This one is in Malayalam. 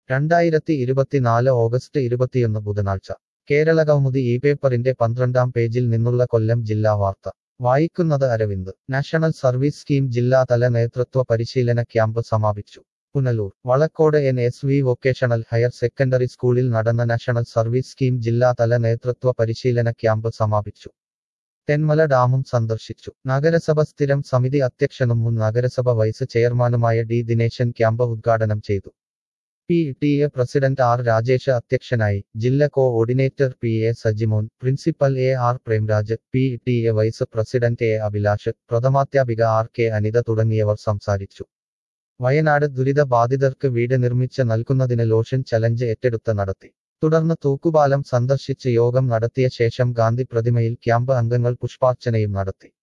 രണ്ടായിരത്തി ഇരുപത്തിനാല് ഓഗസ്റ്റ് ഇരുപത്തിയൊന്ന് ബുധനാഴ്ച കേരള കൗമുദി ഈ പേപ്പറിന്റെ പന്ത്രണ്ടാം പേജിൽ നിന്നുള്ള കൊല്ലം ജില്ലാ വാർത്ത വായിക്കുന്നത് അരവിന്ദ് നാഷണൽ സർവീസ് സ്കീം ജില്ലാതല നേതൃത്വ പരിശീലന ക്യാമ്പ് സമാപിച്ചു Punalur Valakkode N S V vocational higher secondary സ്കൂളിൽ നടന്ന നാഷണൽ സർവീസ് സ്കീം ജില്ലാതല നേതൃത്വ പരിശീലന ക്യാമ്പ് സമാപിച്ചു തെന്മല ഡാമും സന്ദർശിച്ചു നഗരസഭ സ്ഥിരം സമിതി അധ്യക്ഷനും മുൻ നഗരസഭ വൈസ് ചെയർമാനുമായ ഡി ദിനേശൻ ക്യാമ്പ് ഉദ്ഘാടനം ചെയ്തു P T A president R Rajesh അധ്യക്ഷനായി ജില്ലാ coordinator P A Sajimon principal A R Premraj P T A vice president A Abhilash പ്രഥമാധ്യാപിക ആർ കെ അനിത തുടങ്ങിയവർ സംസാരിച്ചു വയനാട് ദുരിത ബാധിതർക്ക് വീട് നിർമ്മിച്ച് നൽകുന്നതിന് ലോഷൻ ചലഞ്ച് ഏറ്റെടുത്ത് നടത്തി തുടർന്ന് തൂക്കുപാലം സന്ദർശിച്ച് യോഗം നടത്തിയ ശേഷം ഗാന്ധി പ്രതിമയിൽ ക്യാമ്പ് അംഗങ്ങൾ പുഷ്പാർച്ചനയും നടത്തി